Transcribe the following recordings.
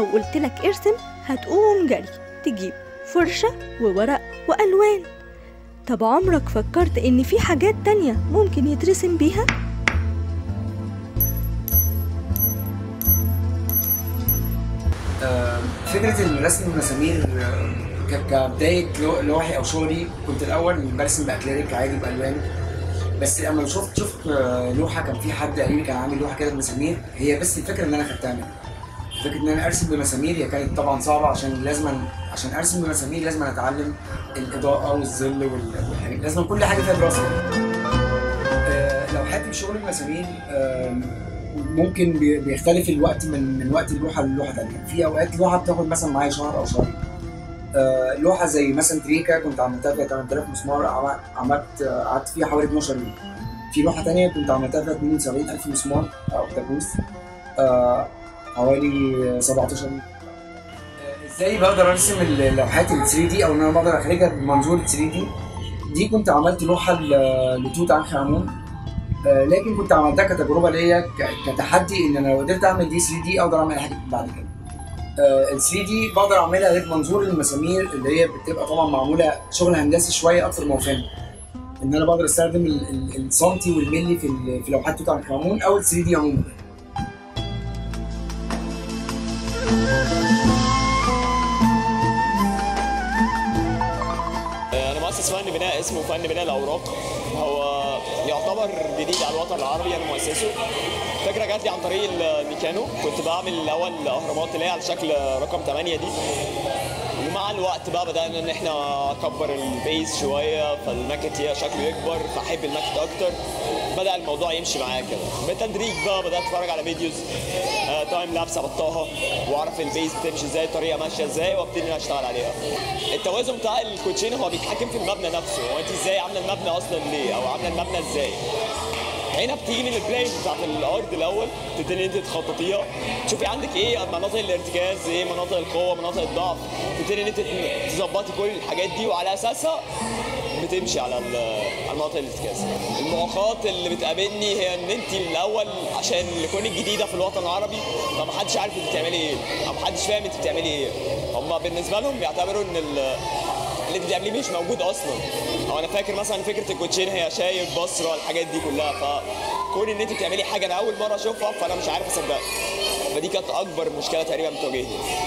قلتلك ارسم هتقوم جري تجيب فرشة وورق وألوان طب عمرك فكرت إن في حاجات تانية ممكن يترسم بيها؟ آه، فكرة الرسم المسامير آه، ك- كبداية لو- لوحي أو شغلي كنت الأول برسم بأكريليك عادي بألوان بس لما شفت شفت آه، لوحة كان في حد قال لي كان عامل لوحة كده بمسامير هي بس الفكرة إن أنا خدتها منه فكرة إن أنا أرسم بمسامير هي كانت طبعا صعبة عشان لازم عشان أرسم بمسامير لازم أتعلم الإضاءة والظل وال- والحاجات لازم كل حاجة فيها دراسة آه، لو حد شغل المسامير آم، ممكن بي- بيختلف الوقت من من وقت اللوحه للوحه ثانيه في اوقات لوحه بتاخد مثلا معايا شهر او شهرين آه، لوحه زي مثلا تريكا كنت عملتها فيها 8000 مسمار عم- عملت آه، قعدت فيها حوالي 12 يوم في لوحه ثانيه كنت عملتها فيها 72000 مسمار او دبوس آه، حوالي 17 يوم آه، ازاي بقدر ارسم اللوحات ال 3 دي او ان انا بقدر اخرجها بمنظور 3 دي دي كنت عملت لوحه ل- لتوت عنخ امون آه، لكن كنت عملتها كتجربه ليا ك- كتحدي ان انا لو قدرت اعمل دي 3 دي اقدر اعمل اي حاجه بعد كده. ال 3 دي بقدر اعملها غير منظور المسامير اللي هي بتبقى طبعا معموله شغل هندسي شويه اكتر ما هو فن. ان انا بقدر استخدم ال- ال- السنتي والملي في ال- في لوحات توت عنخ امون او ال 3 دي عموما. انا مؤسس فن بناء اسمه فن بناء الاوراق هو يعتبر جديد على الوطن العربي انا مؤسسه فكره جات لي عن طريق الميكانو كنت بعمل الاول اهرامات اللي هي على شكل رقم 8 دي ومع الوقت بقى بدانا ان احنا نكبر البيز شويه فالماكت هي شكله يكبر فاحب الماكت اكتر بدا الموضوع يمشي معايا كده بالتدريج بقى بدات اتفرج على فيديوز آه، تايم لابس ابطاها واعرف البيز بتمشي ازاي الطريقه ماشيه ازاي وابتدي ان أنا اشتغل عليها التوازن بتاع الكوتشين هو بيتحكم في المبنى نفسه هو انت ازاي عامله المبنى اصلا ليه او عامله المبنى ازاي هنا بتيجي من البلاي بتاعت الارض الاول تبتدي انت تخططيها تشوفي عندك ايه مناطق الارتكاز ايه مناطق القوه مناطق الضعف تبتدي ان انت تظبطي كل الحاجات دي وعلى اساسها بتمشي على ال- على مناطق الارتكاز المعوقات اللي بتقابلني هي ان انت الاول عشان لكونك جديده في الوطن العربي فمحدش عارف انت بتعملي ايه او محدش فاهم انت بتعملي ايه هم بالنسبه لهم بيعتبروا ان ال- اللي انت بتعمليه مش موجود اصلا او انا فاكر مثلا فكره الكوتشين هي شايف بصره الحاجات دي كلها فكون ان انت بتعملي حاجه انا اول مره اشوفها فانا مش عارف اصدقها فدي كانت اكبر مشكله تقريبا بتواجهني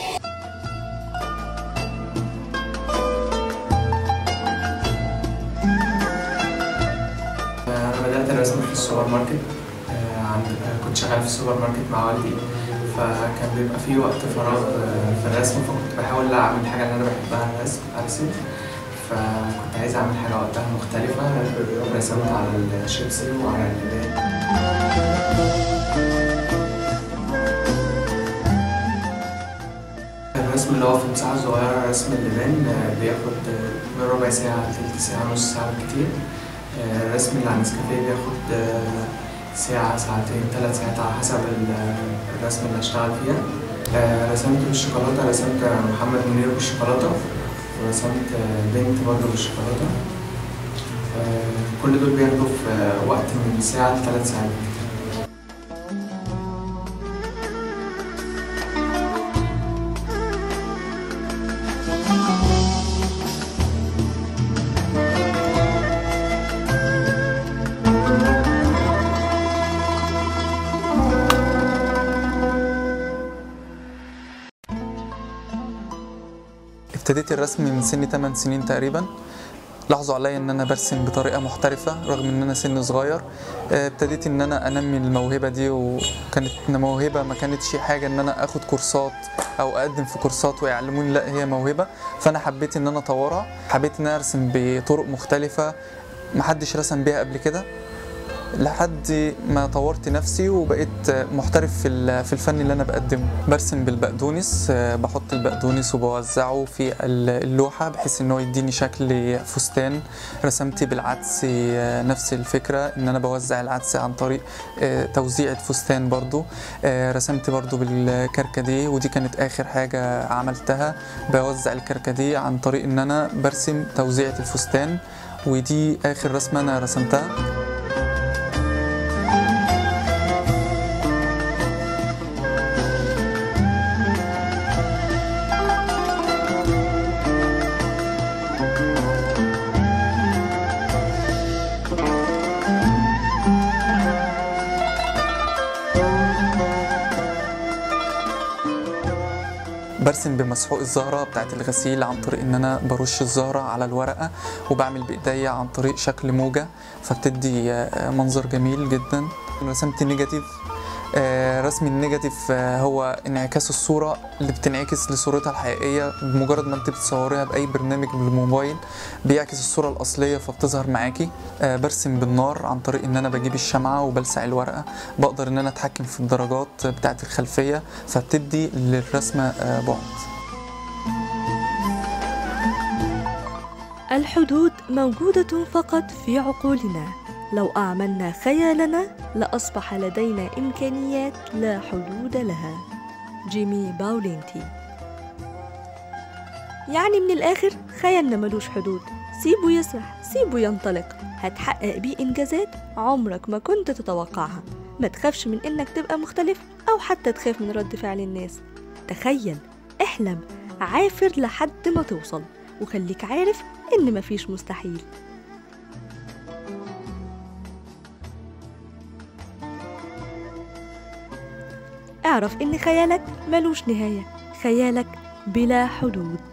أنا بدأت الرسم في السوبر ماركت آه، عند آه، كنت شغال في السوبر ماركت مع والدي فكان بيبقى في وقت فراغ آه، في الرسم فكنت بحاول أعمل حاجة اللي أنا بحبها الرسم أرسم فكنت عايز أعمل حاجة وقتها مختلفة رسمت على الشيبسي وعلى اللبان الرسم اللي هو في مساحة صغيرة رسم اللبان آه، بياخد آه، من ربع ساعة لتلت ساعة نص ساعة كتير الرسم اللي على النسكافيه بياخد آه، ساعة ساعتين ثلاث ساعات على حسب ال- الرسم اللي هشتغل فيها آه، رسمت بالشوكولاتة رسمت محمد منير بالشوكولاتة ورسمت آه، بنت برضه بالشوكولاتة آه، كل دول بياخدوا في آه، وقت من ساعة لثلاث ساعات ابتديت الرسم من سن 8 سنين تقريبا لاحظوا عليا ان انا برسم بطريقه محترفه رغم ان انا سن صغير آه، ابتديت ان انا انمي الموهبه دي وكانت موهبه ما كانتش حاجه ان انا اخد كورسات او اقدم في كورسات ويعلموني لا هي موهبه فانا حبيت ان انا اطورها حبيت ان انا ارسم بطرق مختلفه محدش رسم بيها قبل كده لحد ما طورت نفسي وبقيت محترف في ال- في الفن اللي انا بقدمه برسم بالبقدونس آه، بحط البقدونس وبوزعه في ال- اللوحه بحيث ان هو يديني شكل فستان رسمت بالعدس آه، نفس الفكره ان انا بوزع العدس عن طريق آه، توزيعة فستان برضو آه، رسمت برضو بالكركديه ودي كانت اخر حاجه عملتها بوزع الكركديه عن طريق ان انا برسم توزيعة الفستان ودي اخر رسمه انا رسمتها برسم بمسحوق الزهرة بتاعت الغسيل عن طريق ان انا برش الزهرة على الورقة وبعمل بايديا عن طريق شكل موجة فبتدي آه، منظر جميل جدا رسمت نيجاتيف آه، رسم النيجاتيف آه، هو انعكاس الصورة اللي بتنعكس لصورتها الحقيقية بمجرد ما انت بتصوريها بأي برنامج بالموبايل بيعكس الصورة الأصلية فبتظهر معاكي آه، برسم بالنار عن طريق ان انا بجيب الشمعة وبلسع الورقة بقدر ان انا اتحكم في الدرجات بتاعة الخلفية فبتدي للرسمة آه، بعد الحدود موجودة فقط في عقولنا لو أعملنا خيالنا لأصبح لدينا إمكانيات لا حدود لها جيمي باولينتي يعني من الآخر خيالنا ملوش حدود سيبه يسرح سيبه ينطلق هتحقق بيه إنجازات عمرك ما كنت تتوقعها ما تخافش من إنك تبقى مختلف أو حتى تخاف من رد فعل الناس تخيل احلم عافر لحد ما توصل وخليك عارف إن مفيش مستحيل اعرف إن خيالك ملوش نهاية خيالك بلا حدود